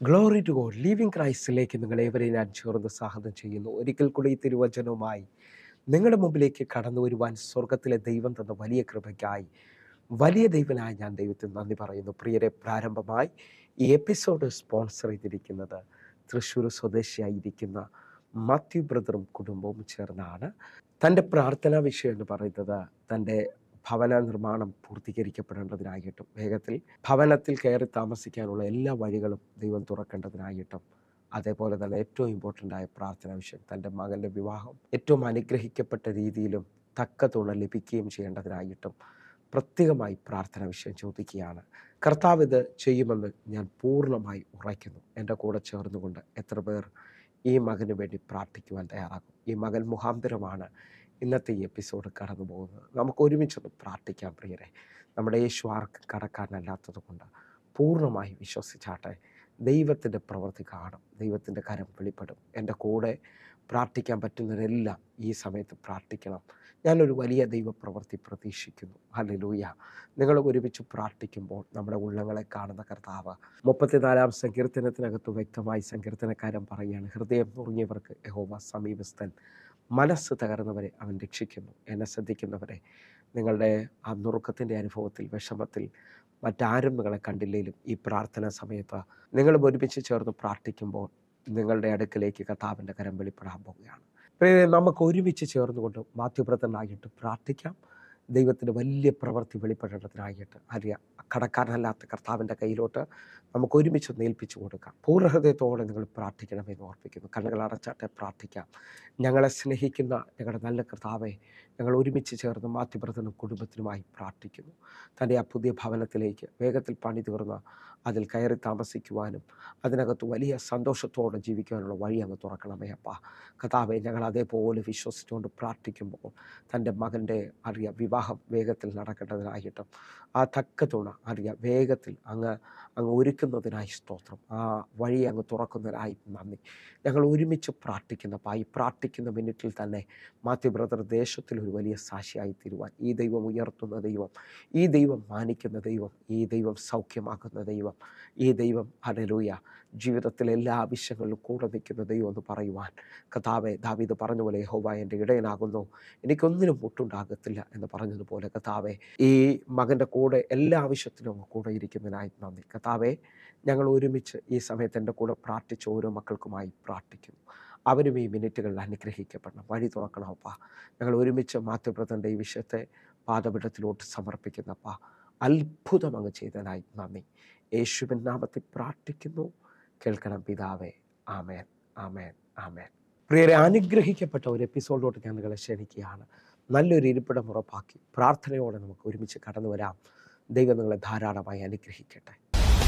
glory to God living ക്രൈസ്റ്റിലേക്ക് നിങ്ങളേവരെ ഞാൻ ചേർന്ന് സ്വാഗതം ചെയ്യുന്നു ഒരിക്കൽ കൂടി ഈ തിരുവചനവുമായി നിങ്ങളുടെ മുമ്പിലേക്ക് കടന്നു വരുവാൻ സ്വർഗത്തിലെ ദൈവം തന്ന വലിയ കൃപയ്ക്കായി വലിയ ദൈവനായ ഞാൻ ദൈവത്തിന് നന്ദി പറയുന്നു പ്രിയരെ പ്രാരംഭമായി ഈ എപ്പിസോഡ് സ്പോൺസർ ചെയ്തിരിക്കുന്നത് തൃശ്ശൂർ സ്വദേശിയായിരിക്കുന്ന മാത്യു ബ്രദറും കുടുംബവും ചേർന്നാണ് തൻ്റെ പ്രാർത്ഥനാ വിഷയം എന്ന് പറയുന്നത് തൻ്റെ ഭവന നിർമ്മാണം പൂർത്തീകരിക്കപ്പെടേണ്ടതിനായിട്ടും വേഗത്തിൽ ഭവനത്തിൽ കയറി താമസിക്കാനുള്ള എല്ലാ വഴികളും ദൈവം തുറക്കേണ്ടതിനായിട്ടും അതേപോലെ തന്നെ ഏറ്റവും ഇമ്പോർട്ടൻ്റ് ആയ പ്രാർത്ഥന വിഷയം തൻ്റെ മകൻ്റെ വിവാഹം ഏറ്റവും അനുഗ്രഹിക്കപ്പെട്ട രീതിയിലും തക്ക തുണ ലഭിക്കുകയും ചെയ്യേണ്ടതിനായിട്ടും പ്രത്യേകമായി പ്രാർത്ഥന വിഷയം ചോദിക്കുകയാണ് കർത്താവ് ഇത് ചെയ്യുമെന്ന് ഞാൻ പൂർണ്ണമായി ഉറയ്ക്കുന്നു എൻ്റെ കൂടെ ചേർന്നുകൊണ്ട് എത്ര പേർ ഈ മകന് വേണ്ടി പ്രാർത്ഥിക്കുവാൻ തയ്യാറാകും ഈ മകൻ മുഖാന്തരമാണ് ഇന്നത്തെ ഈ എപ്പിസോഡ് കടന്നു പോകുന്നത് നമുക്ക് ഒരുമിച്ചൊന്ന് പ്രാർത്ഥിക്കാം പ്രിയരെ നമ്മുടെ യേശു ആർക്ക് കടക്കാരനല്ലാത്തത് കൊണ്ട് പൂർണ്ണമായി വിശ്വസിച്ചാട്ടെ ദൈവത്തിൻ്റെ പ്രവൃത്തി കാണും ദൈവത്തിൻ്റെ കരം വെളിപ്പെടും എൻ്റെ കൂടെ പ്രാർത്ഥിക്കാൻ പറ്റുന്നവരെല്ലാം ഈ സമയത്ത് പ്രാർത്ഥിക്കണം ഞാനൊരു വലിയ ദൈവപ്രവൃത്തി പ്രതീക്ഷിക്കുന്നു ഹല്ലേലൂയ നിങ്ങൾ ഒരുമിച്ച് പ്രാർത്ഥിക്കുമ്പോൾ നമ്മുടെ ഉള്ളങ്ങളെ കാണുന്ന കർത്താവ് മുപ്പത്തിനാലാം സങ്കീർത്തനത്തിനകത്ത് വ്യക്തമായി സങ്കീർത്തനക്കാരൻ പറയുകയാണ് ഹൃദയം നുറുങ്ങിയവർക്ക് യഹോവ സമീപസ്ഥൻ മനസ്സ് തകർന്നവരെ അവൻ രക്ഷിക്കുന്നു എന്നെ ശ്രദ്ധിക്കുന്നവരെ നിങ്ങളുടെ ആ നുറുക്കത്തിൻ്റെ അനുഭവത്തിൽ വിഷമത്തിൽ മറ്റാരും നിങ്ങളെ കണ്ടില്ലെങ്കിലും ഈ പ്രാർത്ഥന സമയത്ത് നിങ്ങൾ ഒരുമിച്ച് ചേർന്ന് പ്രാർത്ഥിക്കുമ്പോൾ നിങ്ങളുടെ അടുക്കലേക്ക് കർത്താവിൻ്റെ കരം വെളിപ്പെടാൻ പോവുകയാണ് പ്രിയരെ നമുക്ക് ഒരുമിച്ച് ചേർന്നുകൊണ്ട് മാധ്യപ്രതനായിട്ട് പ്രാർത്ഥിക്കാം ദൈവത്തിൻ്റെ വലിയ പ്രവൃത്തി വെളിപ്പെടേണ്ടതിനായിട്ട് അറിയാം കടക്കാരനല്ലാത്ത കർത്താവിൻ്റെ കയ്യിലോട്ട് നമുക്ക് ഒരുമിച്ച് ഒന്ന് ഏൽപ്പിച്ചു കൊടുക്കാം പൂർണ്ണഹൃദയത്തോടെ നിങ്ങൾ പ്രാർത്ഥിക്കണമെന്ന് ഓർപ്പിക്കുന്നു കണ്ണുകൾ അടച്ചാട്ടെ പ്രാർത്ഥിക്കാം ഞങ്ങളെ സ്നേഹിക്കുന്ന ഞങ്ങളുടെ നല്ല കർത്താവെ ഞങ്ങൾ ഒരുമിച്ച് ചേർന്ന് മാധ്യപ്രതനും കുടുംബത്തിനുമായി പ്രാർത്ഥിക്കുന്നു തൻ്റെ ആ പുതിയ ഭവനത്തിലേക്ക് വേഗത്തിൽ പണി തീർന്ന് അതിൽ കയറി താമസിക്കുവാനും അതിനകത്ത് വലിയ സന്തോഷത്തോടെ ജീവിക്കുവാനുള്ള വഴി അങ്ങ് തുറക്കണമേ അപ്പ കഥാവെ ഞങ്ങൾ അതേപോലെ വിശ്വസിച്ചുകൊണ്ട് പ്രാർത്ഥിക്കുമ്പോൾ തൻ്റെ മകൻ്റെ അറിയ വിവാഹം വേഗത്തിൽ നടക്കേണ്ടതിനായിട്ടും ആ തക്ക തുണ അറിയ വേഗത്തിൽ അങ്ങ് അങ്ങ് ഒരുക്കുന്നതിനായി സ്തോത്രം ആ വഴി അങ്ങ് തുറക്കുന്നതിനായി നന്ദി ഞങ്ങൾ ഒരുമിച്ച് പ്രാർത്ഥിക്കുന്നപ്പോൾ ഈ പ്രാർത്ഥിക്കുന്ന മിനിറ്റിൽ തന്നെ മാത്യു ബ്രദർ ദേശത്തിൽ ഒരു വലിയ സാക്ഷിയായി തീരുവാൻ ഈ ദൈവം ഉയർത്തുന്ന ദൈവം ഈ ദൈവം മാനിക്കുന്ന ദൈവം ഈ ദൈവം സൗഖ്യമാക്കുന്ന ദൈവം ഈ ദൈവം അനലൂയ ജീവിതത്തിലെ എല്ലാ ആവശ്യങ്ങളിലും കൂടെ നിൽക്കുന്ന ദൈവം എന്ന് പറയുവാൻ കഥാവെ ദാവീദ് പറഞ്ഞ പോലെ യഹോവ എൻ്റെ ഇടയനാകുന്നു എനിക്കൊന്നിനും മുട്ടുണ്ടാകത്തില്ല എന്ന് പറഞ്ഞതുപോലെ കഥാവെ ഈ മകൻ്റെ കൂടെ എല്ലാ ആവശ്യത്തിനും അങ്ങ് കൂടെ ഇരിക്കുന്നതിനായി നന്ദി കഥാവെ ഞങ്ങൾ ഒരുമിച്ച് ഈ സമയത്ത് എൻ്റെ കൂടെ പ്രാർത്ഥിച്ച ഓരോ മക്കൾക്കുമായി പ്രാർത്ഥിക്കുന്നു അവരും ഈ മിനിറ്റുകളിൽ അനുഗ്രഹിക്കപ്പെടണം വഴി തുറക്കണമപ്പ ഞങ്ങൾ ഒരുമിച്ച് മാത്യപ്രതൻ്റെ ഈ വിഷയത്തെ പാദപിടത്തിലോട്ട് സമർപ്പിക്കുന്നപ്പ അത്ഭുതം അങ്ങ് ചെയ്തതിനായി നന്ദി യേശുവിൻ നാമത്തിൽ പ്രാർത്ഥിക്കുന്നു കേൾക്കണം പിതാവേ ആമേൻ ആമേൻ ആമേൻ പ്രിയരെ അനുഗ്രഹിക്കപ്പെട്ട ഒരു എപ്പിസോഡിലോട്ട് ഞാൻ നിങ്ങളെ ക്ഷണിക്കുകയാണ് നല്ലൊരു ഇരിപ്പിടം ഉറപ്പാക്കി പ്രാർത്ഥനയോടെ നമുക്ക് ഒരുമിച്ച് കടന്നു വരാം ദൈവം നിങ്ങളെ ധാരാളമായി അനുഗ്രഹിക്കട്ടെ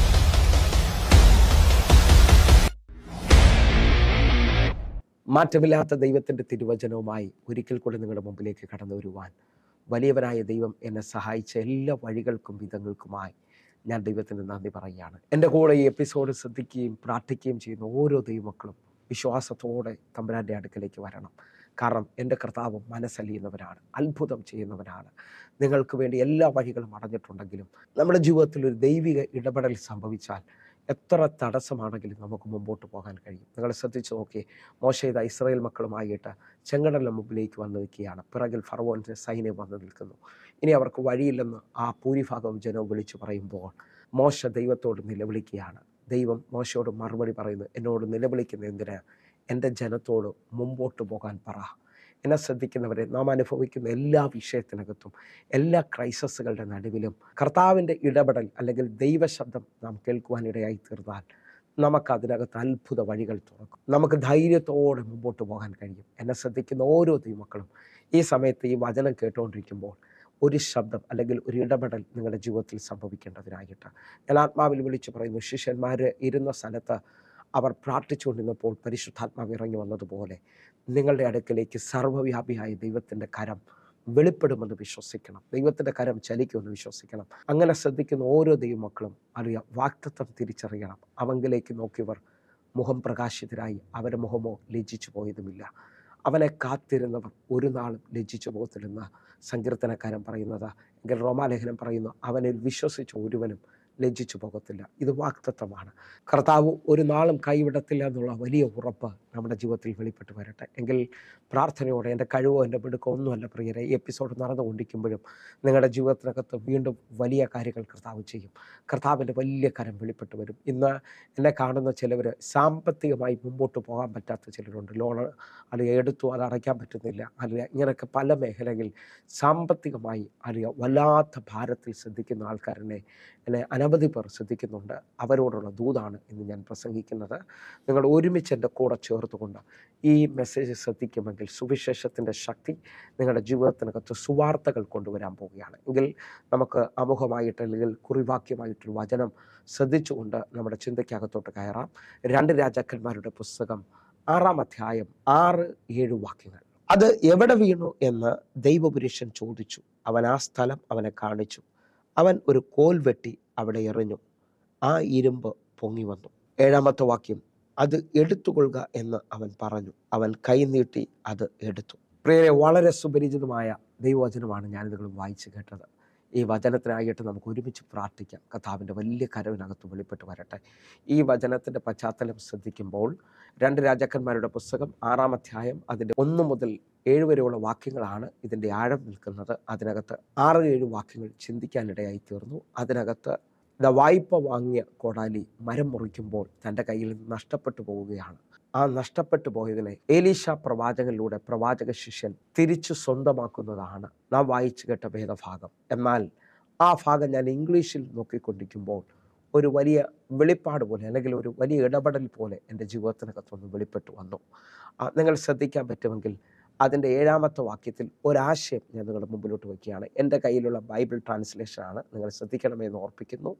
മാറ്റമില്ലാത്ത ദൈവത്തിൻ്റെ തിരുവചനവുമായി ഒരിക്കൽ കൂടി നിങ്ങളുടെ മുമ്പിലേക്ക് കടന്നു വരുവാൻ വലിയവനായ ദൈവം എന്നെ സഹായിച്ച എല്ലാ വഴികൾക്കും വിധങ്ങൾക്കുമായി ഞാൻ ദൈവത്തിന് നന്ദി പറയുകയാണ് എൻ്റെ കൂടെ ഈ എപ്പിസോഡ് ശ്രദ്ധിക്കുകയും പ്രാർത്ഥിക്കുകയും ചെയ്യുന്ന ഓരോ ദൈവമക്കളും വിശ്വാസത്തോടെ തമ്പുരാൻ്റെ അടുക്കലേക്ക് വരണം കാരണം എൻ്റെ കർത്താവ് മനസ്സലിയുന്നവനാണ് അത്ഭുതം ചെയ്യുന്നവനാണ് നിങ്ങൾക്ക് വേണ്ടി എല്ലാ വഴികളും അടഞ്ഞിട്ടുണ്ടെങ്കിലും നമ്മുടെ ജീവിതത്തിൽ ഒരു ദൈവിക ഇടപെടൽ സംഭവിച്ചാൽ എത്ര തടസ്സമാണെങ്കിലും നമുക്ക് മുമ്പോട്ട് പോകാൻ കഴിയും നിങ്ങൾ ശ്രദ്ധിച്ചു നോക്കി മോശയുടെ ഇസ്രായേൽ മക്കളുമായിട്ട് ചെങ്കടലിന് മുമ്പിലേക്ക് വന്നു നിൽക്കുകയാണ് പിറകിൽ ഫറവോൻ്റെ സൈന്യം വന്നു നിൽക്കുന്നു ഇനി അവർക്ക് വഴിയില്ലെന്ന് ആ ഭൂരിഭാഗം ജനവും വിളിച്ചു പറയുമ്പോൾ മോശ ദൈവത്തോട് നിലവിളിക്കുകയാണ് ദൈവം മോശയോട് മറുപടി പറയുന്നു എന്നോട് നിലവിളിക്കുന്ന എന്തിന് എൻ്റെ ജനത്തോട് മുമ്പോട്ട് പോകാൻ പറ എന്നെ ശ്രദ്ധിക്കുന്നവരെ നാം അനുഭവിക്കുന്ന എല്ലാ വിഷയത്തിനകത്തും എല്ലാ ക്രൈസസുകളുടെ നടുവിലും കർത്താവിൻ്റെ ഇടപെടൽ അല്ലെങ്കിൽ ദൈവശബ്ദം നാം കേൾക്കുവാനിടയായി തീർന്നാൽ നമുക്ക് അതിനകത്ത് അത്ഭുത വഴികൾ തുറക്കും നമുക്ക് ധൈര്യത്തോടെ മുമ്പോട്ട് പോകാൻ കഴിയും എന്നെ ശ്രദ്ധിക്കുന്ന ഓരോ ദൈവമക്കളും ഈ സമയത്ത് ഈ വചനം കേട്ടുകൊണ്ടിരിക്കുമ്പോൾ ഒരു ശബ്ദം അല്ലെങ്കിൽ ഒരു ഇടപെടൽ നിങ്ങളുടെ ജീവിതത്തിൽ സംഭവിക്കേണ്ടതിനായിട്ട് ഞാൻ ആത്മാവിൽ വിളിച്ചു പറയുന്നു ശിഷ്യന്മാർ ഇരുന്ന സ്ഥലത്ത് അവർ പ്രാർത്ഥിച്ചുകൊണ്ടിരുന്നപ്പോൾ പരിശുദ്ധാത്മാവ് ഇറങ്ങി വന്നതുപോലെ നിങ്ങളുടെ അടുക്കലേക്ക് സർവ്വവ്യാപിയായ ദൈവത്തിൻ്റെ കരം വെളിപ്പെടുമെന്ന് വിശ്വസിക്കണം ദൈവത്തിൻ്റെ കരം ചലിക്കുമെന്ന് വിശ്വസിക്കണം അങ്ങനെ ശ്രദ്ധിക്കുന്ന ഓരോ ദൈവമക്കളും അറിയാം വാക്തത്വം തിരിച്ചറിയണം അവങ്കിലേക്ക് നോക്കിയവർ മുഖം പ്രകാശിതരായി അവരുടെ മുഖമോ ലജ്ജിച്ചു പോയതുമില്ല അവനെ കാത്തിരുന്നവർ ഒരു നാളും ലജ്ജിച്ചു പോകത്തില്ലെന്ന് സങ്കീർത്തനക്കാരൻ പറയുന്നത് എങ്കിൽ റോമാലേഖനം പറയുന്നു അവനിൽ വിശ്വസിച്ച ഒരുവനും ലജ്ജിച്ചു പോകത്തില്ല ഇത് വാക്തത്വമാണ് കർത്താവ് ഒരു നാളും കൈവിടത്തില്ല എന്നുള്ള വലിയ ഉറപ്പ് നമ്മുടെ ജീവിതത്തിൽ വെളിപ്പെട്ട് വരട്ടെ എങ്കിൽ പ്രാർത്ഥനയോടെ എൻ്റെ കഴിവോ എൻ്റെ മിടുക്കോ ഒന്നുമല്ല പ്രിയരെ ഈ എപ്പിസോഡ് നടന്നുകൊണ്ടിരിക്കുമ്പോഴും നിങ്ങളുടെ ജീവിതത്തിനകത്ത് വീണ്ടും വലിയ കാര്യങ്ങൾ കർത്താവ് ചെയ്യും കർത്താവിൻ്റെ വലിയ കരം വെളിപ്പെട്ട് വരും ഇന്ന് എന്നെ കാണുന്ന ചിലവർ സാമ്പത്തികമായി മുമ്പോട്ട് പോകാൻ പറ്റാത്ത ചിലരുണ്ട് ലോൺ അല്ലെങ്കിൽ എടുത്തു അത് അടയ്ക്കാൻ പറ്റുന്നില്ല അല്ലെങ്കിൽ ഇങ്ങനെയൊക്കെ പല മേഖലകളിൽ സാമ്പത്തികമായി അല്ലെങ്കിൽ വല്ലാത്ത ഭാരത്തിൽ ശ്രദ്ധിക്കുന്ന ആൾക്കാരനെ എന്നെ അനവധി പേർ ശ്രദ്ധിക്കുന്നുണ്ട് അവരോടുള്ള ദൂതാണ് ഇന്ന് ഞാൻ പ്രസംഗിക്കുന്നത് നിങ്ങൾ ഒരുമിച്ച് എൻ്റെ കൂടെ ചേർത്തുകൊണ്ട് ഈ മെസ്സേജ് ശ്രദ്ധിക്കുമെങ്കിൽ സുവിശേഷത്തിൻ്റെ ശക്തി നിങ്ങളുടെ ജീവിതത്തിനകത്ത് സുവാർത്തകൾ കൊണ്ടുവരാൻ പോവുകയാണ് എങ്കിൽ നമുക്ക് അമുഖമായിട്ട് അല്ലെങ്കിൽ കുറിവാക്യമായിട്ടൊരു വചനം ശ്രദ്ധിച്ചുകൊണ്ട് നമ്മുടെ ചിന്തയ്ക്കകത്തോട്ട് കയറാം രണ്ട് രാജാക്കന്മാരുടെ പുസ്തകം ആറാം അധ്യായം ആറ് ഏഴ് വാക്യങ്ങൾ അത് എവിടെ വീണു എന്ന് ദൈവപുരുഷൻ ചോദിച്ചു അവൻ ആ സ്ഥലം അവനെ കാണിച്ചു അവൻ ഒരു കോൽ വെട്ടി അവിടെ എറിഞ്ഞു ആ ഇരുമ്പ് പൊങ്ങി വന്നു ഏഴാമത്തെ വാക്യം അത് എടുത്തുകൊള്ളുക എന്ന് അവൻ പറഞ്ഞു അവൻ കൈ നീട്ടി അത് എടുത്തു പ്രിയരെ വളരെ സുപരിചിതമായ ദൈവവചനമാണ് ഞാൻ നിങ്ങൾ വായിച്ചു കേട്ടത് ഈ വചനത്തിനായിട്ട് നമുക്ക് ഒരുമിച്ച് പ്രാർത്ഥിക്കാം കഥാവിൻ്റെ വലിയ കരവിനകത്ത് വെളിപ്പെട്ട് വരട്ടെ ഈ വചനത്തിൻ്റെ പശ്ചാത്തലം ശ്രദ്ധിക്കുമ്പോൾ രണ്ട് രാജാക്കന്മാരുടെ പുസ്തകം ആറാം അധ്യായം അതിൻ്റെ ഒന്ന് മുതൽ ഏഴ് വരെയുള്ള വാക്യങ്ങളാണ് ഇതിൻ്റെ ആഴം നിൽക്കുന്നത് അതിനകത്ത് ആറ് ഏഴ് വാക്യങ്ങൾ ചിന്തിക്കാനിടയായി തീർന്നു അതിനകത്ത് ദ വായ്പ വാങ്ങിയ കോടാലി മരം മുറിക്കുമ്പോൾ തൻ്റെ കയ്യിൽ നിന്ന് നഷ്ടപ്പെട്ടു പോവുകയാണ് ആ നഷ്ടപ്പെട്ടു പോയതിനെ ഏലീഷ പ്രവാചകനിലൂടെ പ്രവാചക ശിഷ്യൻ തിരിച്ചു സ്വന്തമാക്കുന്നതാണ് നാം വായിച്ചു കേട്ട ഭേദഭാഗം എന്നാൽ ആ ഭാഗം ഞാൻ ഇംഗ്ലീഷിൽ നോക്കിക്കൊണ്ടിരിക്കുമ്പോൾ ഒരു വലിയ വെളിപ്പാട് പോലെ അല്ലെങ്കിൽ ഒരു വലിയ ഇടപെടൽ പോലെ എൻ്റെ ജീവിതത്തിനകത്തൊന്ന് വെളിപ്പെട്ടു വന്നു ആ, നിങ്ങൾ ശ്രദ്ധിക്കാൻ പറ്റുമെങ്കിൽ അതിൻ്റെ ഏഴാമത്തെ വാക്യത്തിൽ ഒരാശയം ഞാൻ നിങ്ങളുടെ മുമ്പിലോട്ട് വയ്ക്കുകയാണ് എൻ്റെ കയ്യിലുള്ള ബൈബിൾ ട്രാൻസ്ലേഷനാണ് നിങ്ങൾ ശ്രദ്ധിക്കണമെന്ന് ഓർപ്പിക്കുന്നു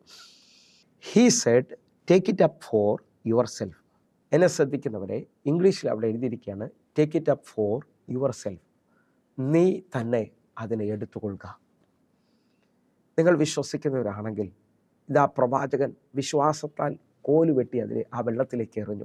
he said take it up for yourself എന്നെ ശ്രദ്ധിക്കുന്നവരെ ഇംഗ്ലീഷിൽ അവിടെ എഴുതിയിരിക്കുകയാണ് take it up for yourself നീ തന്നെ അതിനെ എടുത്തുകൊള്ളുക നിങ്ങൾ വിശ്വസിക്കുന്നവരാണെങ്കിൽ ഇതാ പ്രവാചകൻ വിശ്വാസത്താൽ കോല് വെട്ടി അതിനെ ആ വെള്ളത്തിലേക്ക് എറിഞ്ഞു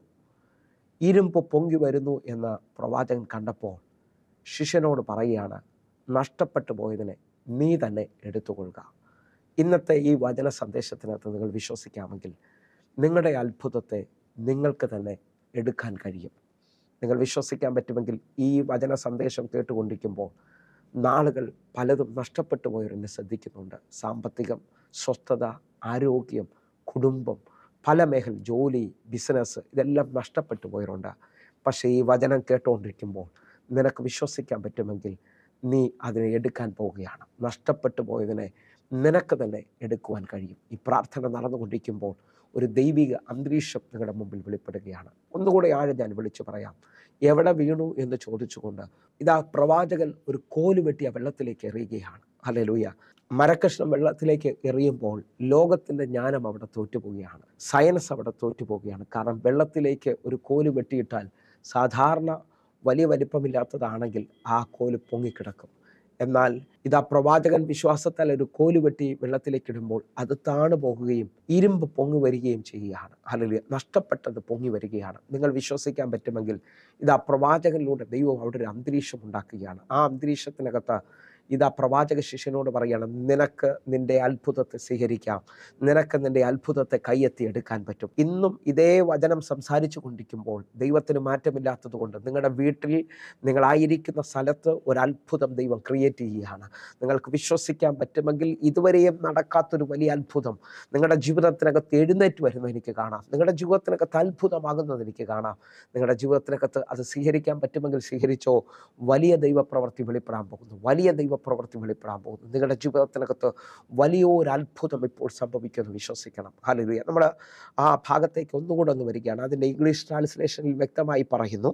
ഇരുമ്പ് പൊങ്ങി വരുന്നു എന്ന് പ്രവാചകൻ കണ്ടപ്പോൾ ശിഷ്യനോട് പറയുകയാണ് നഷ്ടപ്പെട്ടു പോയതിനെ നീ തന്നെ എടുത്തുകൊള്ളുക ഇന്നത്തെ ഈ വചന സന്ദേശത്തിനകത്ത് നിങ്ങൾ വിശ്വസിക്കാമെങ്കിൽ നിങ്ങളുടെ അത്ഭുതത്തെ നിങ്ങൾക്ക് തന്നെ എടുക്കാൻ കഴിയും നിങ്ങൾ വിശ്വസിക്കാൻ പറ്റുമെങ്കിൽ ഈ വചന സന്ദേശം കേട്ടുകൊണ്ടിരിക്കുമ്പോൾ നാളുകൾ പലതും നഷ്ടപ്പെട്ടു പോയവരെന്നെ ശ്രദ്ധിക്കുന്നുണ്ട് സാമ്പത്തികം സ്വസ്ഥത ആരോഗ്യം കുടുംബം പല മേഖല ജോലി ബിസിനസ് ഇതെല്ലാം നഷ്ടപ്പെട്ടു പോയവരുണ്ട് പക്ഷേ ഈ വചനം കേട്ടുകൊണ്ടിരിക്കുമ്പോൾ നിനക്ക് വിശ്വസിക്കാൻ പറ്റുമെങ്കിൽ നീ അതിനെ എടുക്കാൻ പോവുകയാണ് നഷ്ടപ്പെട്ടു പോയതിനെ നിനക്ക് തന്നെ എടുക്കുവാൻ കഴിയും ഈ പ്രാർത്ഥന നടന്നുകൊണ്ടിരിക്കുമ്പോൾ ഒരു ദൈവിക അന്തരീക്ഷം നിങ്ങളുടെ മുമ്പിൽ വെളിപ്പെടുകയാണ് ഒന്നുകൂടെ ആഴം ഞാൻ വിളിച്ചു പറയാം എവിടെ വീണു എന്ന് ചോദിച്ചുകൊണ്ട് ഇതാ പ്രവാചകൻ ഒരു കോല് വെട്ടി ആ വെള്ളത്തിലേക്ക് എറിയുകയാണ് അല്ലെ മരക്കഷ്ണം വെള്ളത്തിലേക്ക് എറിയുമ്പോൾ ലോകത്തിൻ്റെ ജ്ഞാനം അവിടെ തോറ്റുപോവുകയാണ് സയൻസ് അവിടെ തോറ്റുപോവുകയാണ് കാരണം വെള്ളത്തിലേക്ക് ഒരു കോല് വെട്ടിയിട്ടാൽ സാധാരണ വലിയ വലിപ്പമില്ലാത്തതാണെങ്കിൽ ആ കോല് പൊങ്ങിക്കിടക്കും എന്നാൽ ഇതാ പ്രവാചകൻ വിശ്വാസത്താൽ ഒരു കോല് വെട്ടി വെള്ളത്തിലേക്ക് ഇടുമ്പോൾ അത് താണു പോകുകയും ഇരുമ്പ് പൊങ്ങി വരികയും ചെയ്യുകയാണ് അല്ലെങ്കിൽ നഷ്ടപ്പെട്ടത് പൊങ്ങി വരികയാണ് നിങ്ങൾ വിശ്വസിക്കാൻ പറ്റുമെങ്കിൽ ഇതാ പ്രവാചകനിലൂടെ ദൈവം അവിടെ ഒരു അന്തരീക്ഷം ഉണ്ടാക്കുകയാണ് ആ അന്തരീക്ഷത്തിനകത്ത് ഇതാ പ്രവാചക ശിഷ്യനോട് പറയണം നിനക്ക് നിന്റെ അത്ഭുതത്തെ സ്വീകരിക്കാം നിനക്ക് നിന്റെ അത്ഭുതത്തെ കൈയെത്തി എടുക്കാൻ പറ്റും ഇന്നും ഇതേ വചനം സംസാരിച്ചു കൊണ്ടിരിക്കുമ്പോൾ ദൈവത്തിന് മാറ്റമില്ലാത്തത് കൊണ്ട് നിങ്ങളുടെ വീട്ടിൽ നിങ്ങളായിരിക്കുന്ന സ്ഥലത്ത് ഒരു അത്ഭുതം ദൈവം ക്രിയേറ്റ് ചെയ്യുകയാണ് നിങ്ങൾക്ക് വിശ്വസിക്കാൻ പറ്റുമെങ്കിൽ ഇതുവരെയും നടക്കാത്തൊരു വലിയ അത്ഭുതം നിങ്ങളുടെ ജീവിതത്തിനകത്ത് എഴുന്നേറ്റ് വരുന്നത് എനിക്ക് കാണാം നിങ്ങളുടെ ജീവിതത്തിനകത്ത് അത്ഭുതമാകുന്നത് എനിക്ക് കാണാം നിങ്ങളുടെ ജീവിതത്തിനകത്ത് അത് സ്വീകരിക്കാൻ പറ്റുമെങ്കിൽ സ്വീകരിച്ചോ വലിയ ദൈവപ്രവൃത്തി വെളിപ്പെടാൻ പോകുന്നു വലിയ ദൈവപ്രവൃത്തി വെളിപ്പെടാൻ പോകുന്നു നിങ്ങളുടെ ജീവിതത്തിനകത്ത് വലിയൊരു അത്ഭുതം ഇപ്പോൾ സംഭവിക്കുമെന്ന് വിശ്വസിക്കണം ഹാലലുയ നമ്മൾ ആ ഭാഗത്തേക്ക് ഒന്നുകൂടെ ഒന്ന് വരികയാണ് അതിൻ്റെ ഇംഗ്ലീഷ് ട്രാൻസ്ലേഷനിൽ വ്യക്തമായി പറയുന്നു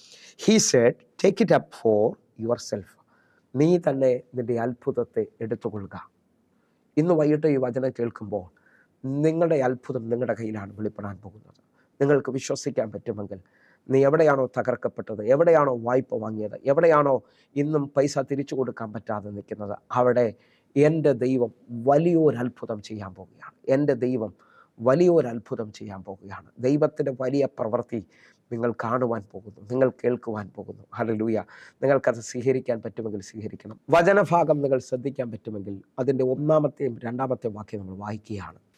he said take it up for yourself നീ തന്നെ നിൻ്റെ അത്ഭുതത്തെ എടുത്തുകൊള്ളുക ഇന്ന് വൈകിട്ട് ഈ വചനം കേൾക്കുമ്പോൾ നിങ്ങളുടെ അത്ഭുതം നിങ്ങളുടെ കയ്യിലാണ് വെളിപ്പെടാൻ പോകുന്നത് നിങ്ങൾക്ക് വിശ്വസിക്കാൻ പറ്റുമെങ്കിൽ നീ എവിടെയാണോ തകർക്കപ്പെട്ടത് എവിടെയാണോ വായ്പ വാങ്ങിയത് എവിടെയാണോ ഇന്നും പൈസ തിരിച്ചു കൊടുക്കാൻ പറ്റാതെ നിൽക്കുന്നത് അവിടെ എൻ്റെ ദൈവം വലിയൊരു അത്ഭുതം ചെയ്യാൻ പോവുകയാണ് എൻ്റെ ദൈവം വലിയൊരു അത്ഭുതം ചെയ്യാൻ പോവുകയാണ് ദൈവത്തിൻ്റെ വലിയ പ്രവൃത്തി നിങ്ങൾ കാണുവാൻ പോകുന്നു നിങ്ങൾ കേൾക്കുവാൻ പോകുന്നു ഹലലൂയ നിങ്ങൾക്കത് സ്വീകരിക്കാൻ പറ്റുമെങ്കിൽ സ്വീകരിക്കണം വചനഭാഗം നിങ്ങൾ ശ്രദ്ധിക്കാൻ പറ്റുമെങ്കിൽ അതിൻ്റെ ഒന്നാമത്തെയും രണ്ടാമത്തെയും വാക്യം നമ്മൾ വായിക്കുകയാണ്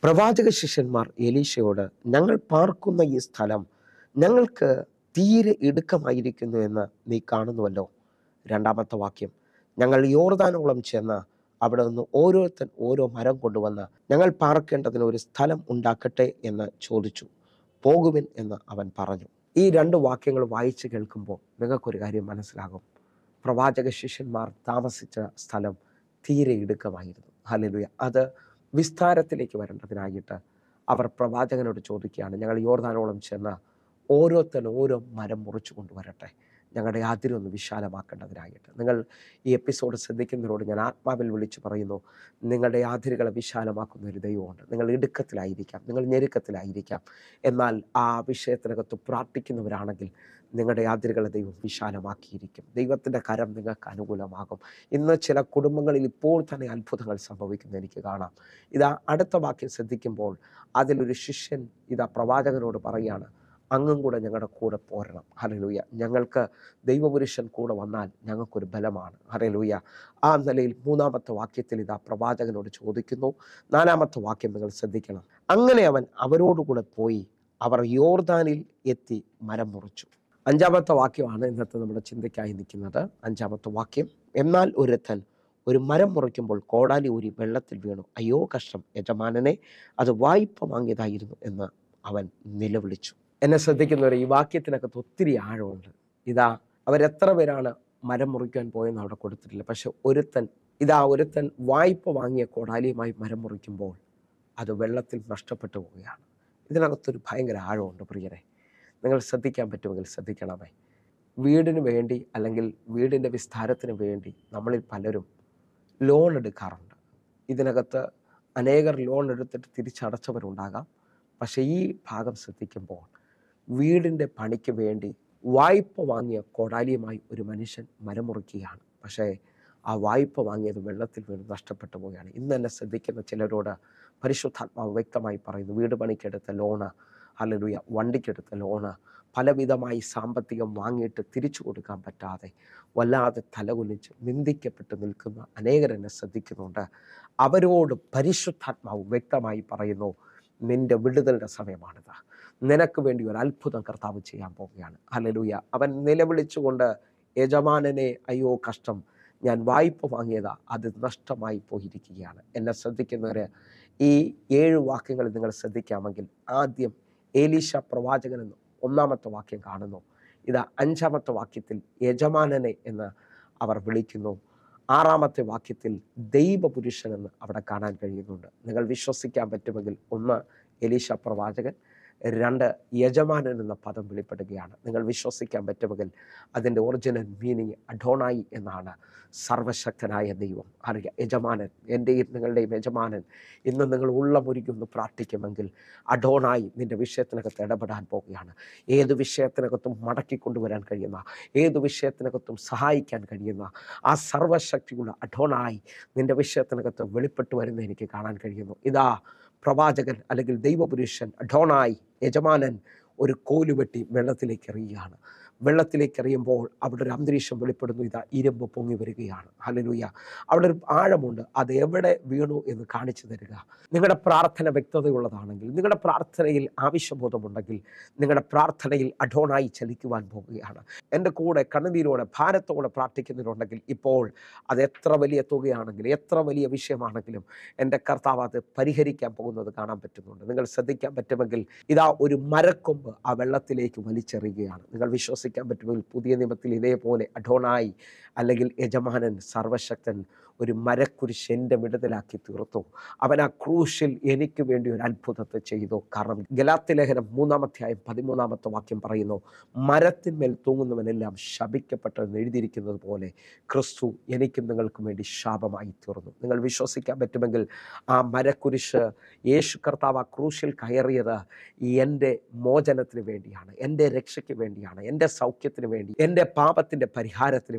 പ്രവാചക ശിഷ്യന്മാർ എലീശയോട് ഞങ്ങൾ പാർക്കുന്ന ഈ സ്ഥലം ഞങ്ങൾക്ക് തീരെ ഇടുക്കമായിരിക്കുന്നു എന്ന് നീ കാണുന്നുവല്ലോ രണ്ടാമത്തെ വാക്യം ഞങ്ങൾ യോർദാനോളം ചെന്ന് അവിടെ നിന്ന് ഓരോരുത്തൻ ഓരോ മരം കൊണ്ടുവന്ന് ഞങ്ങൾ പാർക്കേണ്ടതിന് ഒരു സ്ഥലം ഉണ്ടാക്കട്ടെ എന്ന് ചോദിച്ചു പോകുവിൻ എന്ന് അവൻ പറഞ്ഞു ഈ രണ്ട് വാക്യങ്ങൾ വായിച്ച് കേൾക്കുമ്പോൾ നിങ്ങൾക്കൊരു കാര്യം മനസ്സിലാകും പ്രവാചക ശിഷ്യന്മാർ താമസിച്ച സ്ഥലം തീരെ ഇടുക്കമായിരുന്നു ഹല്ലേലൂയ അത് വിസ്താരത്തിലേക്ക് വരേണ്ടതിനായിട്ട് അവർ പ്രവാചകനോട് ചോദിക്കുകയാണ് ഞങ്ങൾ യോർദാനോളം ചെന്ന് ഓരോരുത്തൻ ഓരോ മരം മുറിച്ചു കൊണ്ടുവരട്ടെ ഞങ്ങളുടെ അതിരൊന്ന് ഒന്ന് വിശാലമാക്കേണ്ടതിനായിട്ട് നിങ്ങൾ ഈ എപ്പിസോഡ് ശ്രദ്ധിക്കുന്നതിനോട് ഞാൻ ആത്മാവിൽ വിളിച്ചു പറയുന്നു നിങ്ങളുടെ ആതിരുകളെ വിശാലമാക്കുന്ന ഒരു ദൈവമുണ്ട് നിങ്ങൾ ഇടുക്കത്തിലായിരിക്കാം നിങ്ങൾ ഞെരുക്കത്തിലായിരിക്കാം എന്നാൽ ആ വിഷയത്തിനകത്ത് പ്രാർത്ഥിക്കുന്നവരാണെങ്കിൽ നിങ്ങളുടെ ആതിരുകളെ ദൈവം വിശാലമാക്കിയിരിക്കും ദൈവത്തിൻ്റെ കരം നിങ്ങൾക്ക് അനുകൂലമാകും ഇന്ന് ചില കുടുംബങ്ങളിൽ ഇപ്പോൾ തന്നെ അത്ഭുതങ്ങൾ സംഭവിക്കുന്നത് എനിക്ക് കാണാം ഇതാ അടുത്ത വാക്യം ശ്രദ്ധിക്കുമ്പോൾ അതിലൊരു ശിഷ്യൻ ഇതാ പ്രവാചകനോട് പറയുകയാണ് അങ്ങും കൂടെ ഞങ്ങളുടെ കൂടെ പോരണം ഹലലൂയ ഞങ്ങൾക്ക് ദൈവപുരുഷൻ കൂടെ വന്നാൽ ഞങ്ങൾക്കൊരു ബലമാണ് ഹലലൂയ ആ നിലയിൽ മൂന്നാമത്തെ വാക്യത്തിൽ ഇതാ പ്രവാചകനോട് ചോദിക്കുന്നു നാലാമത്തെ വാക്യം നിങ്ങൾ ശ്രദ്ധിക്കണം അങ്ങനെ അവൻ അവരോടുകൂടെ പോയി അവർ യോർദാനിൽ എത്തി മരം മുറിച്ചു അഞ്ചാമത്തെ വാക്യമാണ് ഇന്നത്തെ നമ്മുടെ ചിന്തയ്ക്കായി നിൽക്കുന്നത് അഞ്ചാമത്തെ വാക്യം എന്നാൽ ഒരുത്തൻ ഒരു മരം മുറിക്കുമ്പോൾ കോടാലി ഊരി വെള്ളത്തിൽ വീണു അയ്യോ കഷ്ടം യജമാനനെ അത് വായ്പ വാങ്ങിയതായിരുന്നു എന്ന് അവൻ നിലവിളിച്ചു എന്നെ ശ്രദ്ധിക്കുന്നവരെ ഈ വാക്യത്തിനകത്ത് ഒത്തിരി ആഴമുണ്ട് ഇതാ അവരെത്ര പേരാണ് മരം മുറിക്കാൻ പോയെന്ന് അവിടെ കൊടുത്തിട്ടില്ല പക്ഷെ ഒരുത്തൻ ഇതാ ഒരുത്തൻ വായ്പ വാങ്ങിയ കോടാലിയുമായി മരം മുറിക്കുമ്പോൾ അത് വെള്ളത്തിൽ നഷ്ടപ്പെട്ടു പോവുകയാണ് ഇതിനകത്തൊരു ഭയങ്കര ആഴമുണ്ട് പ്രിയരെ നിങ്ങൾ ശ്രദ്ധിക്കാൻ പറ്റുമെങ്കിൽ ശ്രദ്ധിക്കണമേ വീടിന് വേണ്ടി അല്ലെങ്കിൽ വീടിൻ്റെ വിസ്താരത്തിന് വേണ്ടി നമ്മളിൽ പലരും ലോൺ എടുക്കാറുണ്ട് ഇതിനകത്ത് അനേകർ ലോൺ എടുത്തിട്ട് തിരിച്ചടച്ചവരുണ്ടാകാം പക്ഷേ ഈ ഭാഗം ശ്രദ്ധിക്കുമ്പോൾ വീടിൻ്റെ പണിക്ക് വേണ്ടി വായ്പ വാങ്ങിയ കോടാലിയുമായി ഒരു മനുഷ്യൻ മരമുറിക്കുകയാണ് പക്ഷേ ആ വായ്പ വാങ്ങിയത് വെള്ളത്തിൽ വീണ് നഷ്ടപ്പെട്ടു പോവുകയാണ് ഇന്ന് എന്നെ ശ്രദ്ധിക്കുന്ന ചിലരോട് പരിശുദ്ധാത്മാവ് വ്യക്തമായി പറയുന്നു വീട് പണിക്കെടുത്ത ലോണ് അല്ലലുയ വണ്ടിക്കെടുത്ത ലോണ് പലവിധമായി സാമ്പത്തികം വാങ്ങിയിട്ട് തിരിച്ചു കൊടുക്കാൻ പറ്റാതെ വല്ലാതെ തലകുലിച്ച് നിന്ദിക്കപ്പെട്ട് നിൽക്കുന്ന അനേകരെന്നെ ശ്രദ്ധിക്കുന്നുണ്ട് അവരോട് പരിശുദ്ധാത്മാവ് വ്യക്തമായി പറയുന്നു നിന്റെ വിടുതലിൻ്റെ സമയമാണിത് നിനക്ക് വേണ്ടി ഒരു അത്ഭുതം കർത്താവ് ചെയ്യാൻ പോവുകയാണ് ഹലലൂയ അവൻ നിലവിളിച്ചുകൊണ്ട് യജമാനനെ അയ്യോ കഷ്ടം ഞാൻ വായ്പ വാങ്ങിയതാ അത് നഷ്ടമായി പോയിരിക്കുകയാണ് എന്നെ ശ്രദ്ധിക്കുന്നവര് ഈ ഏഴ് വാക്യങ്ങൾ നിങ്ങൾ ശ്രദ്ധിക്കാമെങ്കിൽ ആദ്യം ഏലീഷ പ്രവാചകൻ എന്ന് ഒന്നാമത്തെ വാക്യം കാണുന്നു ഇത് അഞ്ചാമത്തെ വാക്യത്തിൽ യജമാനനെ എന്ന് അവർ വിളിക്കുന്നു ആറാമത്തെ വാക്യത്തിൽ ദൈവപുരുഷൻ എന്ന് അവിടെ കാണാൻ കഴിയുന്നുണ്ട് നിങ്ങൾ വിശ്വസിക്കാൻ പറ്റുമെങ്കിൽ ഒന്ന് എലീഷ പ്രവാചകൻ രണ്ട് യജമാനൻ എന്ന പദം വെളിപ്പെടുകയാണ് നിങ്ങൾ വിശ്വസിക്കാൻ പറ്റുമെങ്കിൽ അതിൻ്റെ ഒറിജിനൽ മീനിങ് അഡോണായി എന്നാണ് സർവശക്തനായ ദൈവം അറിയാം യജമാനൻ എൻ്റെയും നിങ്ങളുടെയും യജമാനൻ ഇന്ന് നിങ്ങൾ ഉള്ളമൊരുക്കൊന്ന് പ്രാർത്ഥിക്കുമെങ്കിൽ അഡോണായി നിൻ്റെ വിഷയത്തിനകത്ത് ഇടപെടാൻ പോവുകയാണ് ഏത് വിഷയത്തിനകത്തും മടക്കി കൊണ്ടുവരാൻ കഴിയുന്ന ഏത് വിഷയത്തിനകത്തും സഹായിക്കാൻ കഴിയുന്ന ആ സർവശക്തിയുള്ള അഡോണായി നിൻ്റെ വിഷയത്തിനകത്ത് വെളിപ്പെട്ട് വരുന്ന എനിക്ക് കാണാൻ കഴിയുന്നു ഇതാ പ്രവാചകൻ അല്ലെങ്കിൽ ദൈവപുരുഷൻ അഡോണായി യജമാനൻ ഒരു കോലുവെട്ടി വെള്ളത്തിലേക്ക് എറിയുകയാണ് വെള്ളത്തിലേക്ക് എറിയുമ്പോൾ അവിടെ ഒരു അന്തരീക്ഷം വെളിപ്പെടുന്നു ഇതാ ഇരുമ്പ് പൊങ്ങി വരികയാണ് ഹലലൂയ അവിടെ ഒരു ആഴമുണ്ട് അത് എവിടെ വീണു എന്ന് കാണിച്ചു തരിക നിങ്ങളുടെ പ്രാർത്ഥന വ്യക്തതയുള്ളതാണെങ്കിൽ നിങ്ങളുടെ പ്രാർത്ഥനയിൽ ആവശ്യബോധമുണ്ടെങ്കിൽ നിങ്ങളുടെ പ്രാർത്ഥനയിൽ അഡോണായി ചലിക്കുവാൻ പോകുകയാണ് എൻ്റെ കൂടെ കണ്ണുനീരോടെ ഭാരത്തോടെ പ്രാർത്ഥിക്കുന്നതിനുണ്ടെങ്കിൽ ഇപ്പോൾ അത് എത്ര വലിയ തുകയാണെങ്കിലും എത്ര വലിയ വിഷയമാണെങ്കിലും എൻ്റെ കർത്താവ് അത് പരിഹരിക്കാൻ പോകുന്നത് കാണാൻ പറ്റുന്നുണ്ട് നിങ്ങൾ ശ്രദ്ധിക്കാൻ പറ്റുമെങ്കിൽ ഇതാ ഒരു മരക്കൊമ്പ് ആ വെള്ളത്തിലേക്ക് വലിച്ചെറിയുകയാണ് നിങ്ങൾ വിശ്വസിക്കാൻ പറ്റുമെങ്കിൽ പുതിയ നിയമത്തിൽ ഇതേപോലെ അഡോണായി അല്ലെങ്കിൽ യജമാനൻ സർവശക്തൻ ഒരു മരക്കുരിശ് എൻ്റെ വിടുതലാക്കി തീർത്തു അവൻ ആ ക്രൂശിൽ എനിക്ക് വേണ്ടി ഒരു അത്ഭുതത്തെ ചെയ്തു കാരണം ഗലാത്തി ലേഖനം മൂന്നാമധ്യായം പതിമൂന്നാമത്തെ വാക്യം പറയുന്നു മരത്തിന്മേൽ തൂങ്ങുന്നവനെല്ലാം ശപിക്കപ്പെട്ടെന്ന് എഴുതിയിരിക്കുന്നത് പോലെ ക്രിസ്തു എനിക്കും നിങ്ങൾക്കും വേണ്ടി ശാപമായി തീർന്നു നിങ്ങൾ വിശ്വസിക്കാൻ പറ്റുമെങ്കിൽ ആ മരക്കുരിശ് യേശു കർത്താവ് ആ ക്രൂശിൽ കയറിയത് എൻ്റെ മോചനത്തിന് വേണ്ടിയാണ് എൻ്റെ രക്ഷയ്ക്ക് വേണ്ടിയാണ് എൻ്റെ സൗഖ്യത്തിന് വേണ്ടി എൻ്റെ പാപത്തിൻ്റെ പരിഹാരത്തിന് വേണ്ടിയാണ്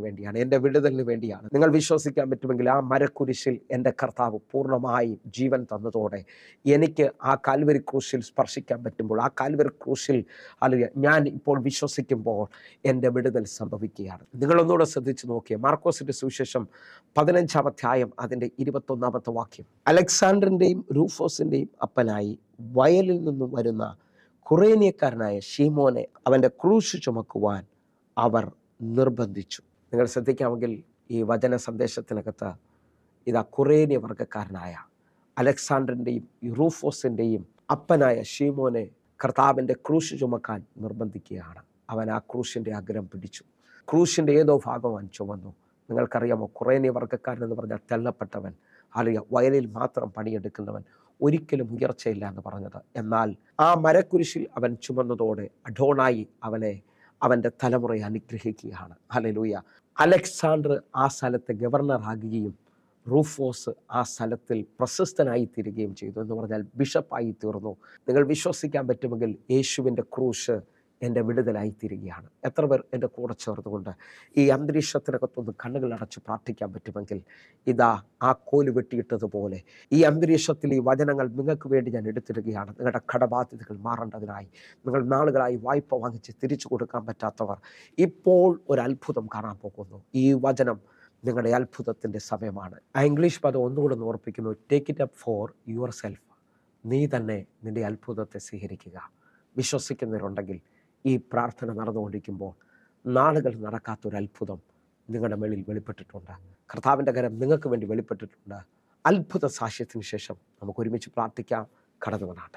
എൻ്റെ വിടുതലിന് വേണ്ടിയാണ് നിങ്ങൾ വിശ്വസിക്കാൻ പറ്റുമെങ്കിൽ ആ മരക്കുരിശിൽ എൻ്റെ കർത്താവ് പൂർണ്ണമായും ജീവൻ തന്നതോടെ എനിക്ക് ആ കാൽവരി ക്രൂശിൽ സ്പർശിക്കാൻ പറ്റുമ്പോൾ ആ കാൽവരി ക്രൂശിൽ അല്ലെങ്കിൽ ഞാൻ ഇപ്പോൾ വിശ്വസിക്കുമ്പോൾ എൻ്റെ വിടുതൽ സംഭവിക്കുകയാണ് നിങ്ങളൊന്നുകൂടെ ശ്രദ്ധിച്ച് നോക്കിയേ മാർക്കോസിൻ്റെ സുവിശേഷം പതിനഞ്ചാം അധ്യായം അതിൻ്റെ ഇരുപത്തൊന്നാമത്തെ വാക്യം അലക്സാണ്ടറിൻ്റെയും റൂഫോസിൻ്റെയും അപ്പനായി വയലിൽ നിന്നും വരുന്ന കുറേനിയക്കാരനായ ഷീമോനെ അവൻ്റെ ക്രൂശ് ചുമക്കുവാൻ അവർ നിർബന്ധിച്ചു നിങ്ങൾ ശ്രദ്ധിക്കാമെങ്കിൽ ഈ വചന സന്ദേശത്തിനകത്ത് ഇതാ കുറേനിയ വർഗക്കാരനായ അലക്സാണ്ടറിൻ്റെയും റൂഫോസിൻ്റെയും അപ്പനായ ഷീമോനെ കർത്താവിൻ്റെ ക്രൂശ് ചുമക്കാൻ നിർബന്ധിക്കുകയാണ് അവൻ ആ ക്രൂശിൻ്റെ അഗ്രം പിടിച്ചു ക്രൂശിൻ്റെ ഏതോ ഭാഗം അവൻ ചുമന്നു നിങ്ങൾക്കറിയാമോ കുറേനിയ വർഗ്ഗക്കാരൻ എന്ന് പറഞ്ഞാൽ തെല്ലപ്പെട്ടവൻ അല്ലെങ്കിൽ വയലിൽ മാത്രം പണിയെടുക്കുന്നവൻ ഒരിക്കലും ഉയർച്ചയില്ല എന്ന് പറഞ്ഞത് എന്നാൽ ആ മരക്കുരിശിൽ അവൻ ചുമന്നതോടെ അഡോണായി അവനെ അവൻ്റെ തലമുറയെ അനുഗ്രഹിക്കുകയാണ് ഹലലൂയ അലക്സാണ്ടർ ആ സ്ഥലത്തെ ഗവർണർ ആകുകയും റൂഫോസ് ആ സ്ഥലത്തിൽ പ്രശസ്തനായി തീരുകയും ചെയ്തു എന്ന് പറഞ്ഞാൽ ബിഷപ്പായി തീർന്നു നിങ്ങൾ വിശ്വസിക്കാൻ പറ്റുമെങ്കിൽ യേശുവിൻ്റെ ക്രൂശ് എൻ്റെ വിടുതലായി തീരുകയാണ് എത്ര പേർ എൻ്റെ കൂടെ ചേർന്നുകൊണ്ട് ഈ അന്തരീക്ഷത്തിനകത്തൊന്ന് കണ്ണുകൾ അടച്ച് പ്രാർത്ഥിക്കാൻ പറ്റുമെങ്കിൽ ഇതാ ആ കോല് വെട്ടിയിട്ടതുപോലെ ഈ അന്തരീക്ഷത്തിൽ ഈ വചനങ്ങൾ നിങ്ങൾക്ക് വേണ്ടി ഞാൻ എടുത്തിടുകയാണ് നിങ്ങളുടെ കടബാധ്യതകൾ മാറേണ്ടതിനായി നിങ്ങൾ നാളുകളായി വായ്പ വാങ്ങിച്ച് തിരിച്ചു കൊടുക്കാൻ പറ്റാത്തവർ ഇപ്പോൾ ഒരു അത്ഭുതം കാണാൻ പോകുന്നു ഈ വചനം നിങ്ങളുടെ അത്ഭുതത്തിൻ്റെ സമയമാണ് ആ ഇംഗ്ലീഷ് പദം ഒന്നുകൂടെ ഒന്ന് ഓർപ്പിക്കുന്നു take it up for yourself നീ തന്നെ നിൻ്റെ അത്ഭുതത്തെ സ്വീകരിക്കുക വിശ്വസിക്കുന്നവരുണ്ടെങ്കിൽ ഈ പ്രാർത്ഥന നടന്നുകൊണ്ടിരിക്കുമ്പോൾ നാളുകൾ നടക്കാത്തൊരു അത്ഭുതം നിങ്ങളുടെ മേളിൽ വെളിപ്പെട്ടിട്ടുണ്ട് കർത്താവിൻ്റെ കരം നിങ്ങൾക്ക് വേണ്ടി വെളിപ്പെട്ടിട്ടുണ്ട് അത്ഭുത സാക്ഷ്യത്തിന് ശേഷം നമുക്ക് ഒരുമിച്ച് പ്രാർത്ഥിക്കാം കടന്നു വന്നാട്ടെ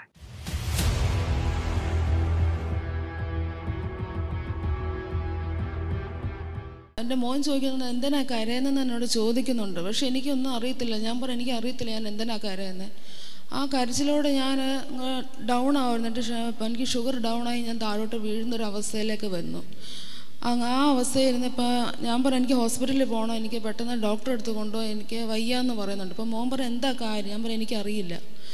എൻ്റെ മോൻ ചോദിക്കുന്നത് എന്തിനാ കരയുന്നതെന്ന് എന്നോട് ചോദിക്കുന്നുണ്ട് പക്ഷെ എനിക്കൊന്നും അറിയത്തില്ല ഞാൻ പറഞ്ഞു എനിക്ക് അറിയത്തില്ല ഞാൻ എന്തിനാ കരയുന്നത് ആ കരച്ചിലോടെ ഞാൻ ഡൗൺ ആവുന്നിട്ട് എനിക്ക് ഷുഗർ ഡൗൺ ആയി ഞാൻ താഴോട്ട് വീഴുന്നൊരു അവസ്ഥയിലേക്ക് വന്നു അങ്ങ് ആ അവസ്ഥയിൽ ഇരുന്നപ്പോൾ ഞാൻ പറഞ്ഞു എനിക്ക് ഹോസ്പിറ്റലിൽ പോകണം എനിക്ക് പെട്ടെന്ന് ഡോക്ടറെ അടുത്ത് കൊണ്ടുപോയി എനിക്ക് വയ്യാന്ന് പറയുന്നുണ്ട് അപ്പോൾ മോൻ പറഞ്ഞു എന്താ കാര്യം ഞാൻ പറഞ്ഞു എനിക്കറിയില്ല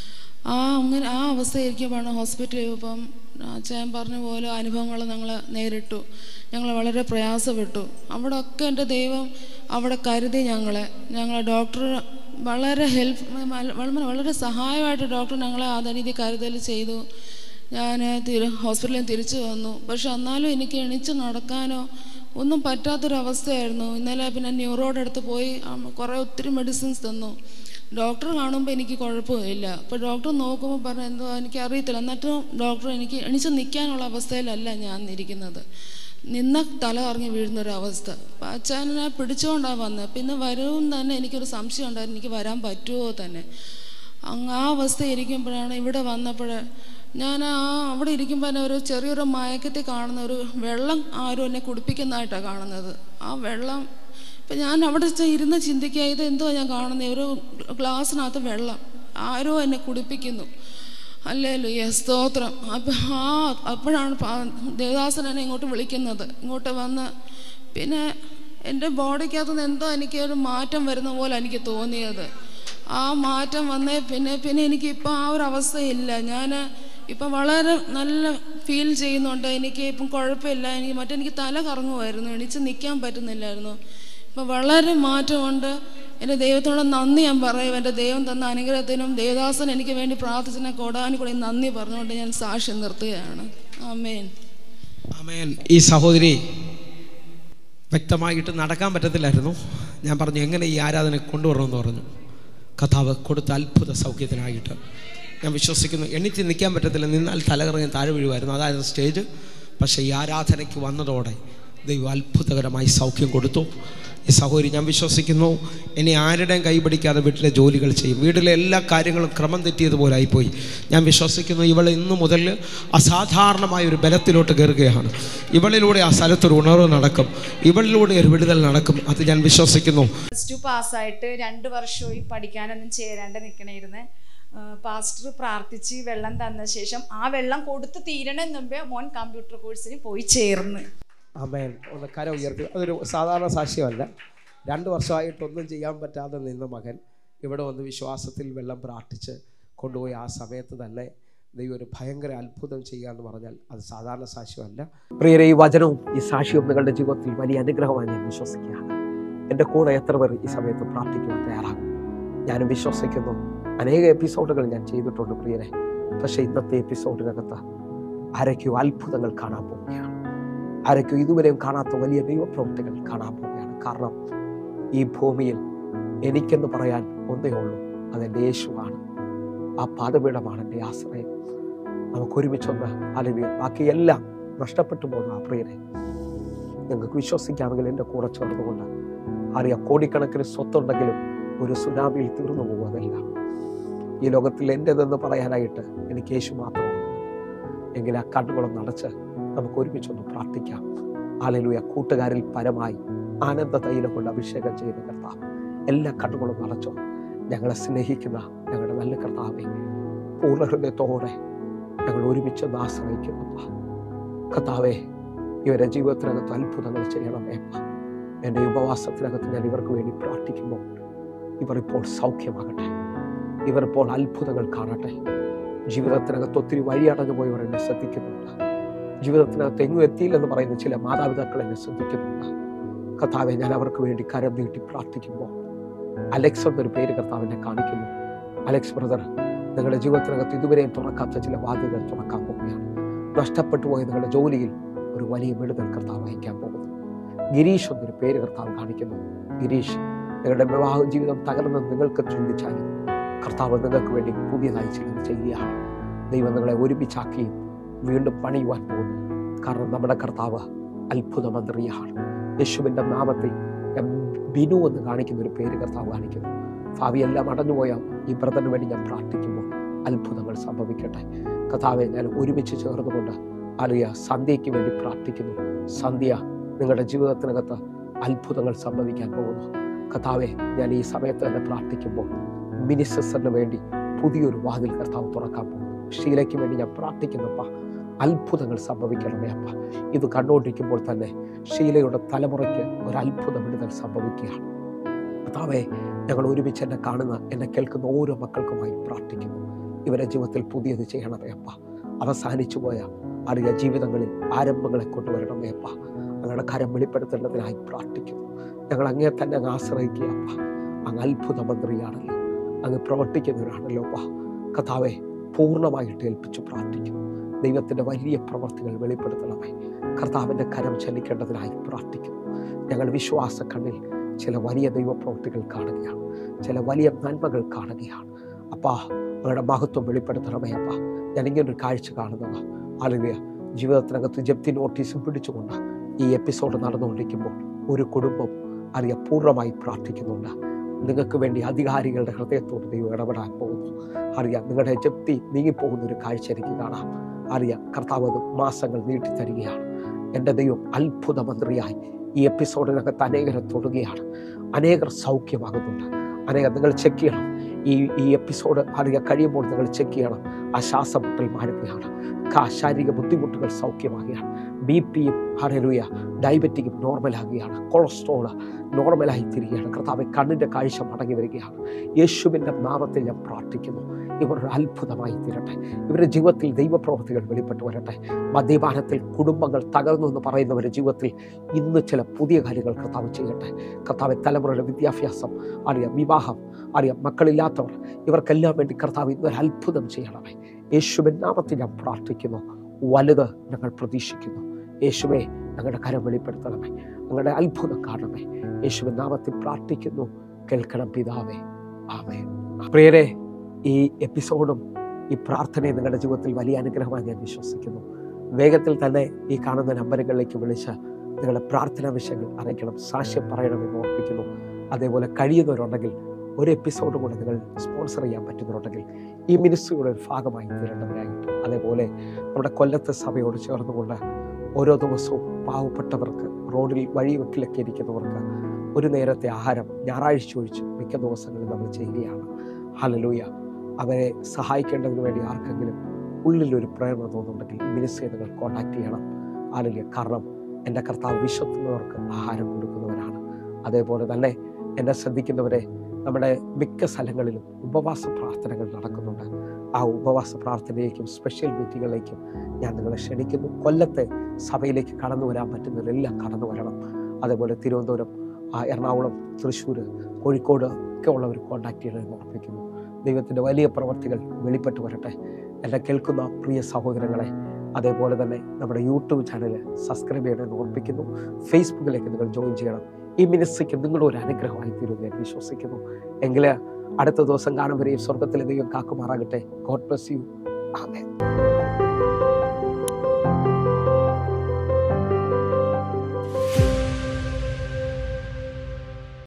ആ അങ്ങനെ ആ അവസ്ഥയായിരിക്കുമ്പോഴാണ് ഹോസ്പിറ്റലിൽ ഇപ്പം അച്ഛൻ പറഞ്ഞ പോലെ അനുഭവങ്ങൾ ഞങ്ങൾ നേരിട്ടു ഞങ്ങൾ വളരെ പ്രയാസപ്പെട്ടു അവിടെ ഒക്കെ എൻ്റെ ദൈവം അവിടെ കരുതി ഞങ്ങളെ ഞങ്ങളെ ഡോക്ടർ വളരെ ഹെൽപ്പ് വളരെ സഹായമായിട്ട് ഡോക്ടർ ഞങ്ങളെ ആ രീതി കരുതൽ ചെയ്തു ഞാൻ തിരു ഹോസ്പിറ്റലിൽ തിരിച്ചു വന്നു പക്ഷെ എന്നാലും എനിക്ക് എണിച്ച് നടക്കാനോ ഒന്നും പറ്റാത്തൊരവസ്ഥയായിരുന്നു ഇന്നലെ പിന്നെ ന്യൂറോയുടെ അടുത്ത് പോയി കുറേ ഒത്തിരി മെഡിസിൻസ് തന്നു ഡോക്ടർ കാണുമ്പോൾ എനിക്ക് കുഴപ്പമില്ല അപ്പോൾ ഡോക്ടർ നോക്കുമ്പോൾ പറഞ്ഞു എന്തോ എനിക്ക് അറിയത്തില്ല എന്നിട്ടും ഡോക്ടർ എനിക്ക് എണിച്ച് നിൽക്കാനുള്ള അവസ്ഥയിലല്ല ഞാൻ ഇരിക്കുന്നത് നിന്ന തല കറങ്ങി വീഴുന്നൊരവസ്ഥ അപ്പം അച്ഛനെ പിടിച്ചുകൊണ്ടാണ് വന്നത് പിന്നെ വരും തന്നെ എനിക്കൊരു സംശയം ഉണ്ടായിരുന്നു എനിക്ക് വരാൻ പറ്റുമോ തന്നെ അങ്ങ് ആ അവസ്ഥ ഇരിക്കുമ്പോഴാണ് ഇവിടെ വന്നപ്പോൾ ഞാൻ ആ അവിടെ ഇരിക്കുമ്പോൾ തന്നെ ഒരു ചെറിയൊരു മയക്കത്തിൽ കാണുന്ന ഒരു വെള്ളം ആരും എന്നെ കുടിപ്പിക്കുന്നതായിട്ടാണ് കാണുന്നത് ആ വെള്ളം ഇപ്പം ഞാൻ അവിടെ ഇരുന്ന് ചിന്തിക്കുക ഇത് എന്തോ ഞാൻ കാണുന്നത് ഒരു ഗ്ലാസ്സിനകത്ത് വെള്ളം ആരോ എന്നെ കുടിപ്പിക്കുന്നു അല്ലേലോ യെസ് സ്തോത്രം അപ്പം ആ അപ്പോഴാണ് ദേവദാസൻ എന്നെ ഇങ്ങോട്ട് വിളിക്കുന്നത് ഇങ്ങോട്ട് വന്ന് പിന്നെ എൻ്റെ ബോഡിക്കകത്തുനിന്ന് എന്തോ എനിക്ക് ഒരു മാറ്റം വരുന്ന പോലെ എനിക്ക് തോന്നിയത് ആ മാറ്റം വന്നേ പിന്നെ പിന്നെ എനിക്കിപ്പോൾ ആ ഒരു അവസ്ഥയില്ല ഞാൻ ഇപ്പം വളരെ നല്ല ഫീൽ ചെയ്യുന്നുണ്ട് എനിക്ക് ഇപ്പം കുഴപ്പമില്ല എനിക്ക് മറ്റെനിക്ക് തല കറങ്ങുമായിരുന്നു എണീച്ച് നിൽക്കാൻ പറ്റുന്നില്ലായിരുന്നു ഇപ്പം വളരെ മാറ്റമുണ്ട് എൻ്റെ ദൈവത്തോട് നന്ദി ഞാൻ പറയും എൻ്റെ ദൈവം തന്ന അനുഗ്രഹത്തിനും ദേവദാസൻ എനിക്ക് വേണ്ടി പ്രാർത്ഥിച്ചതിനെ കൊടാനും കൂടി നന്ദി പറഞ്ഞുകൊണ്ട് ഞാൻ സാക്ഷ്യം നിർത്തുകയാണ് ആമേൻ ആമേൻ ഈ സഹോദരി വ്യക്തമായിട്ട് നടക്കാൻ പറ്റത്തില്ലായിരുന്നു ഞാൻ പറഞ്ഞു എങ്ങനെ ഈ ആരാധന കൊണ്ടുവരണമെന്ന് പറഞ്ഞു കഥാവ് കൊടുത്ത അത്ഭുത സൗഖ്യത്തിനായിട്ട് ഞാൻ വിശ്വസിക്കുന്നു എണീറ്റ് നിൽക്കാൻ പറ്റത്തില്ല നിന്നാൽ തലകറങ്ങി താഴെ വീഴുമായിരുന്നു അതായത് സ്റ്റേജ് പക്ഷേ ഈ ആരാധനയ്ക്ക് വന്നതോടെ ദൈവം അത്ഭുതകരമായി സൗഖ്യം കൊടുത്തു ഈ സഹോദരി ഞാൻ വിശ്വസിക്കുന്നു ഇനി ആരുടെയും കൈപിടിക്കാതെ വീട്ടിലെ ജോലികൾ ചെയ്യും വീട്ടിലെ എല്ലാ കാര്യങ്ങളും ക്രമം തെറ്റിയതുപോലെ ആയിപ്പോയി ഞാൻ വിശ്വസിക്കുന്നു ഇവൾ ഇന്നു മുതൽ അസാധാരണമായ ഒരു ബലത്തിലോട്ട് കയറുകയാണ് ഇവളിലൂടെ ആ സ്ഥലത്തൊരു ഉണർവ് നടക്കും ഇവളിലൂടെ ഒരു വിടുതൽ നടക്കും അത് ഞാൻ വിശ്വസിക്കുന്നു പ്ലസ് ടു പാസ്സായിട്ട് രണ്ട് വർഷമായി പഠിക്കാനൊന്നും ചേരാണ്ട് നിൽക്കണേരുന്ന് പാസ്റ്റർ പ്രാർത്ഥിച്ച് വെള്ളം തന്ന ശേഷം ആ വെള്ളം കൊടുത്ത് തീരണ മുമ്പേ മോൻ കമ്പ്യൂട്ടർ കോഴ്സിന് പോയി ചേർന്ന് അമേൻ ഒന്ന് കര ഉയർത്തി അതൊരു സാധാരണ സാക്ഷ്യമല്ല രണ്ട് വർഷമായിട്ടൊന്നും ചെയ്യാൻ പറ്റാതെ നിന്ന മകൻ ഇവിടെ വന്ന് വിശ്വാസത്തിൽ വെള്ളം പ്രാർത്ഥിച്ച് കൊണ്ടുപോയി ആ സമയത്ത് തന്നെ ദൈവം ഒരു ഭയങ്കര അത്ഭുതം ചെയ്യുക എന്ന് പറഞ്ഞാൽ അത് സാധാരണ സാക്ഷ്യമല്ല പ്രിയരെ ഈ വചനവും ഈ സാക്ഷ്യവും നിങ്ങളുടെ ജീവിതത്തിൽ വലിയ അനുഗ്രഹമായി ഞാൻ വിശ്വസിക്കുകയാണ് എൻ്റെ കൂടെ എത്ര പേർ ഈ സമയത്ത് പ്രാർത്ഥിക്കുവാൻ തയ്യാറാകും ഞാനും വിശ്വസിക്കുന്നു അനേക എപ്പിസോഡുകൾ ഞാൻ ചെയ്തിട്ടുണ്ട് പ്രിയരെ പക്ഷേ ഇന്നത്തെ എപ്പിസോഡിനകത്ത് ആരൊക്കെയോ അത്ഭുതങ്ങൾ കാണാൻ പോവുകയാണ് ആരൊക്കെയോ ഇതുവരെയും കാണാത്ത വലിയ ദൈവപ്രവൃത്തികൾ കാണാൻ പോവുകയാണ് കാരണം ഈ ഭൂമിയിൽ എനിക്കെന്ന് പറയാൻ ഒന്നേ ഉള്ളൂ അതെൻ്റെ യേശുവാണ് ആ പാദപീഠമാണ് എൻ്റെ ആശ്രയം നമുക്ക് ഒരുമിച്ചൊന്ന് അല്ലെങ്കിൽ ബാക്കിയെല്ലാം നഷ്ടപ്പെട്ടു പോകുന്ന ആ പ്രിയരെ നിങ്ങൾക്ക് വിശ്വസിക്കാമെങ്കിൽ എൻ്റെ കൂടെ ചേർന്നുകൊണ്ട് അറിയാം കോടിക്കണക്കിന് സ്വത്തുണ്ടെങ്കിലും ഒരു സുനാമിയിൽ തീർന്നു പോകും അതെല്ലാം ഈ ലോകത്തിൽ എൻ്റെതെന്ന് പറയാനായിട്ട് എനിക്ക് യേശു മാത്രമാണ് എങ്കിൽ ആ കണ്ണുകളൊന്ന് അടച്ച് നമുക്ക് ഒരുമിച്ചൊന്ന് പ്രാർത്ഥിക്കാം ആലലുയ കൂട്ടുകാരിൽ പരമായി ആനന്ദ തൈലം കൊണ്ട് അഭിഷേകം ചെയ്യുന്ന കർത്താവ് എല്ലാ കണ്ണുകളും അടച്ചോ ഞങ്ങളെ സ്നേഹിക്കുന്ന ഞങ്ങളുടെ നല്ല കർത്താവെ പൂർണ്ണ ഹൃദയത്തോടെ ഞങ്ങൾ ഒരുമിച്ചൊന്ന് ആശ്രയിക്കുന്നപ്പ കർത്താവെ ഇവരുടെ ജീവിതത്തിനകത്ത് അത്ഭുതങ്ങൾ ചെയ്യണമേ അപ്പ എൻ്റെ ഈ ഉപവാസത്തിനകത്ത് ഞാൻ ഇവർക്ക് വേണ്ടി പ്രാർത്ഥിക്കുമ്പോൾ ഇവർ ഇപ്പോൾ സൗഖ്യമാകട്ടെ ഇവർ ഇപ്പോൾ അത്ഭുതങ്ങൾ കാണട്ടെ ജീവിതത്തിനകത്ത് ഒത്തിരി വഴിയടഞ്ഞു പോയവർ എന്നെ ശ്രദ്ധിക്കുന്നുണ്ട് ജീവിതത്തിനകത്ത് എങ്ങും എത്തിയില്ലെന്ന് പറയുന്ന ചില മാതാപിതാക്കൾ എന്നെ ശ്രദ്ധിക്കുന്നുണ്ട് കർത്താവെ ഞാൻ അവർക്ക് വേണ്ടി കരം നീട്ടി പ്രാർത്ഥിക്കുമ്പോൾ അലക്സ് എന്നൊരു പേര് കർത്താവിനെ കാണിക്കുന്നു അലക്സ് ബ്രദർ നിങ്ങളുടെ ജീവിതത്തിനകത്ത് ഇതുവരെയും തുറക്കാത്ത ചില വാതിലുകൾ തുറക്കാൻ പോവുകയാണ് നഷ്ടപ്പെട്ടു പോയ നിങ്ങളുടെ ജോലിയിൽ ഒരു വലിയ വിടുതൽ കർത്താവ് അയക്കാൻ പോകുന്നു ഗിരീഷ് എന്നൊരു പേര് കർത്താവ് കാണിക്കുന്നു ഗിരീഷ് നിങ്ങളുടെ വിവാഹ ജീവിതം തകർന്ന് നിങ്ങൾക്ക് ചിന്തിച്ചാലും കർത്താവ് നിങ്ങൾക്ക് വേണ്ടി പുതിയതായി ചിലത് ചെയ്യുകയാണ് ദൈവം നിങ്ങളെ ഒരുമിച്ചാക്കി വീണ്ടും പണിയുവാൻ പോകുന്നു കാരണം നമ്മുടെ കർത്താവ് അത്ഭുത മന്ത്രിയാണ് യേശുവിൻ്റെ നാമത്തിൽ ഞാൻ ബിനു എന്ന് കാണിക്കുന്ന ഒരു പേര് കർത്താവ് കാണിക്കുന്നു ഭാവിയെല്ലാം അടഞ്ഞുപോയ ഈ ബ്രദറിന് വേണ്ടി ഞാൻ പ്രാർത്ഥിക്കുമ്പോൾ അത്ഭുതങ്ങൾ സംഭവിക്കട്ടെ കർത്താവെ ഞാൻ ഒരുമിച്ച് ചേർന്നുകൊണ്ട് അറിയ സന്ധ്യയ്ക്ക് വേണ്ടി പ്രാർത്ഥിക്കുന്നു സന്ധ്യ നിങ്ങളുടെ ജീവിതത്തിനകത്ത് അത്ഭുതങ്ങൾ സംഭവിക്കാൻ പോകുന്നു കർത്താവെ ഞാൻ ഈ സമയത്ത് തന്നെ പ്രാർത്ഥിക്കുമ്പോൾ മിനിസസിന് വേണ്ടി പുതിയൊരു വാതിൽ കർത്താവ് തുറക്കാൻ പോകുന്നു ഷീലയ്ക്ക് വേണ്ടി ഞാൻ പ്രാർത്ഥിക്കുന്നപ്പ അത്ഭുതങ്ങൾ സംഭവിക്കണമേ അപ്പ ഇത് കണ്ടുകൊണ്ടിരിക്കുമ്പോൾ തന്നെ ഷീലയുടെ തലമുറയ്ക്ക് ഒരു അത്ഭുത വിടുതൽ സംഭവിക്കുകയാണ് കർത്താവെ ഞങ്ങൾ ഒരുമിച്ച് എന്നെ കാണുന്ന എന്നെ കേൾക്കുന്ന ഓരോ മക്കൾക്കുമായി പ്രാർത്ഥിക്കുന്നു ഇവരുടെ ജീവിതത്തിൽ പുതിയത് ചെയ്യണമേ അപ്പ അവസാനിച്ചു പോയ അറിയ ജീവിതങ്ങളിൽ ആരംഭങ്ങളെ കൊണ്ടുവരണമേ അപ്പ ഞങ്ങളുടെ കരം വെളിപ്പെടുത്തേണ്ടതിനായി പ്രാർത്ഥിക്കുന്നു ഞങ്ങൾ അങ്ങേ തന്നെ അങ്ങ് ആശ്രയിക്കുക അപ്പ അങ്ങ് അത്ഭുത മന്ത്രിയാണല്ലോ അങ്ങ് പ്രവർത്തിക്കുന്നവരാണല്ലോ അപ്പ കഥാവെ പൂർണ്ണമായിട്ട് ഏൽപ്പിച്ച് പ്രാർത്ഥിക്കുന്നു ദൈവത്തിൻ്റെ വലിയ പ്രവർത്തികൾ വെളിപ്പെടുത്തണമേ കർത്താവിൻ്റെ കരം ചലിക്കേണ്ടതിനായി പ്രാർത്ഥിക്കുന്നു ഞങ്ങൾ വിശ്വാസ കണ്ണിൽ ചില വലിയ ദൈവപ്രവൃത്തികൾ കാണുകയാണ് ചില വലിയ നന്മകൾ കാണുകയാണ് അപ്പാ അങ്ങയുടെ മഹത്വം വെളിപ്പെടുത്തണമേ അപ്പാ ഞാൻ ഇങ്ങനൊരു കാഴ്ച കാണുന്നത് അല്ലെങ്കിൽ ജീവിതത്തിനകത്ത് ജപ്തി നോട്ടീസും പിടിച്ചുകൊണ്ട് ഈ എപ്പിസോഡ് നടന്നുകൊണ്ടിരിക്കുമ്പോൾ ഒരു കുടുംബം അറിയ പൂർണ്ണമായി പ്രാർത്ഥിക്കുന്നുണ്ട് നിങ്ങൾക്ക് വേണ്ടി അധികാരികളുടെ ഹൃദയത്തോട് ദൈവം ഇടപെടാൻ പോകുന്നു അറിയാം നിങ്ങളുടെ ജപ്തി നീങ്ങിപ്പോകുന്ന ഒരു കാഴ്ച എനിക്ക് കാണാം അറിയാം കർത്താവ് അത് മാസങ്ങൾ നീട്ടിത്തരികയാണ് എൻ്റെ ദൈവം അത്ഭുത മന്ത്രിയായി ഈ എപ്പിസോഡിനകത്ത് അനേകരെ തൊടുകയാണ് അനേകർ സൗഖ്യമാകുന്നുണ്ട് അനേകം നിങ്ങൾ ചെക്ക് ചെയ്യണം ഈ ഈ എപ്പിസോഡ് അറിയാൻ കഴിയുമ്പോൾ നിങ്ങൾ ചെക്ക് ചെയ്യണം ആ ശ്വാസമുട്ടൽ മാറുകയാണ് കാ- ശാരീരിക ബുദ്ധിമുട്ടുകൾ സൗഖ്യമാകുകയാണ് ബി പിയും ഹരലുയ ഡയബറ്റിക്കും നോർമലാകുകയാണ് കൊളസ്ട്രോള് നോർമലായി തിരികെയാണ് കർത്താവ് കണ്ണിൻ്റെ കാഴ്ച മടങ്ങി വരികയാണ് യേശുവിൻ്റെ നാമത്തിൽ ഞാൻ പ്രാർത്ഥിക്കുന്നു ഇവർ ഒരു അത്ഭുതമായി തീരട്ടെ ഇവരുടെ ജീവിതത്തിൽ ദൈവപ്രവൃത്തികൾ വെളിപ്പെട്ടു വരട്ടെ മദ്യപാനത്തിൽ കുടുംബങ്ങൾ തകർന്നു എന്ന് പറയുന്നവരുടെ ജീവിതത്തിൽ ഇന്ന് ചില പുതിയ കാര്യങ്ങൾ കർത്താവ് ചെയ്യട്ടെ കർത്താവ് തലമുറയുടെ വിദ്യാഭ്യാസം അറിയാം വിവാഹം അറിയാം മക്കളില്ലാത്തവർ ഇവർക്കെല്ലാം വേണ്ടി കർത്താവ് ഇന്നൊരു അത്ഭുതം ചെയ്യണമേ യേശുവിൻ നാമത്തിൽ ഞാൻ പ്രാർത്ഥിക്കുന്നു വലുത് ഞങ്ങൾ പ്രതീക്ഷിക്കുന്നു യേശുവെ ഞങ്ങളുടെ കരം വെളിപ്പെടുത്തണമേ ഞങ്ങളുടെ അത്ഭുതം കാണണമേ യേശുവിൻ നാമത്തിൽ പ്രാർത്ഥിക്കുന്നു കേൾക്കണം പിതാവേ ആമേ പ്രിയരെ ഈ എപ്പിസോഡും ഈ പ്രാർത്ഥനയും നിങ്ങളുടെ ജീവിതത്തിൽ വലിയ അനുഗ്രഹമായി ഞാൻ വിശ്വസിക്കുന്നു വേഗത്തിൽ തന്നെ ഈ കാണുന്ന നമ്പറുകളിലേക്ക് വിളിച്ച് നിങ്ങളുടെ പ്രാർത്ഥനാ വിഷയങ്ങൾ അറിയിക്കണം സാക്ഷ്യം പറയണമെന്ന് ഓർപ്പിക്കുന്നു അതേപോലെ കഴിയുന്നവരുണ്ടെങ്കിൽ ഒരു എപ്പിസോഡ് കൂടെ നിങ്ങൾ സ്പോൺസർ ചെയ്യാൻ പറ്റുന്നവരുണ്ടെങ്കിൽ ഈ മിനിസ്ട്രിയുടെ ഒരു ഭാഗമായി തീരേണ്ടവരായിട്ട് അതേപോലെ നമ്മുടെ കൊല്ലത്തെ സഭയോട് ചേർന്നുകൊണ്ട് ഓരോ ദിവസവും പാവപ്പെട്ടവർക്ക് റോഡിൽ വഴിവെക്കിലൊക്കെ ഇരിക്കുന്നവർക്ക് ഒരു നേരത്തെ ആഹാരം ഞായറാഴ്ച ഒഴിച്ച് മിക്ക ദിവസങ്ങളിൽ നമ്മൾ ചെയ്യുകയാണ് ഹലലൂയ അവരെ സഹായിക്കേണ്ടതിന് വേണ്ടി ആർക്കെങ്കിലും ഉള്ളിലൊരു പ്രേരണ തോന്നുന്നുണ്ടെങ്കിൽ ഈ മിനിസ്ട്രിയെ നിങ്ങൾ കോൺടാക്ട് ചെയ്യണം ആലില്ല കാരണം എൻ്റെ കർത്താവ് വിശ്വസിക്കുന്നവർക്ക് ആഹാരം കൊടുക്കുന്നവരാണ് അതേപോലെ തന്നെ എന്നെ ശ്രദ്ധിക്കുന്നവരെ നമ്മുടെ മിക്ക സ്ഥലങ്ങളിലും ഉപവാസ പ്രാർത്ഥനകൾ നടക്കുന്നുണ്ട് ആ ഉപവാസ പ്രാർത്ഥനയിലേക്കും സ്പെഷ്യൽ മീറ്റിങ്ങുകളിലേക്കും ഞാൻ നിങ്ങളെ ക്ഷണിക്കുന്നു കൊല്ലത്തെ സഭയിലേക്ക് കടന്നു വരാൻ പറ്റുന്നവരെല്ലാം കടന്നു വരണം അതേപോലെ തിരുവനന്തപുരം ആ എറണാകുളം തൃശ്ശൂർ കോഴിക്കോട് ഒക്കെ ഉള്ളവർ കോൺടാക്ട് ചെയ്യണമെന്ന് ഓർപ്പിക്കുന്നു ദൈവത്തിൻ്റെ വലിയ പ്രവർത്തികൾ വെളിപ്പെട്ട് വരട്ടെ എന്നെ കേൾക്കുന്ന പ്രിയ സഹോദരങ്ങളെ അതേപോലെ തന്നെ നമ്മുടെ യൂട്യൂബ് ചാനൽ സബ്സ്ക്രൈബ് ചെയ്യണമെന്ന് ഓർപ്പിക്കുന്നു ഫേസ്ബുക്കിലേക്ക് നിങ്ങൾ ജോയിൻ ചെയ്യണം ഈ മിനിസ്ട്രിക്ക് നിങ്ങളുടെ ഒരു അനുഗ്രഹമായി തീരുമെന്ന് ഞാൻ വിശ്വസിക്കുന്നു എങ്കിൽ അടുത്ത ദിവസം കാണുമ്പോഴേ സ്വർഗത്തിലെ ദൈവം കാക്കുമാറാകട്ടെ ഗോഡ് ബ്ലസ് യു ആമേൻ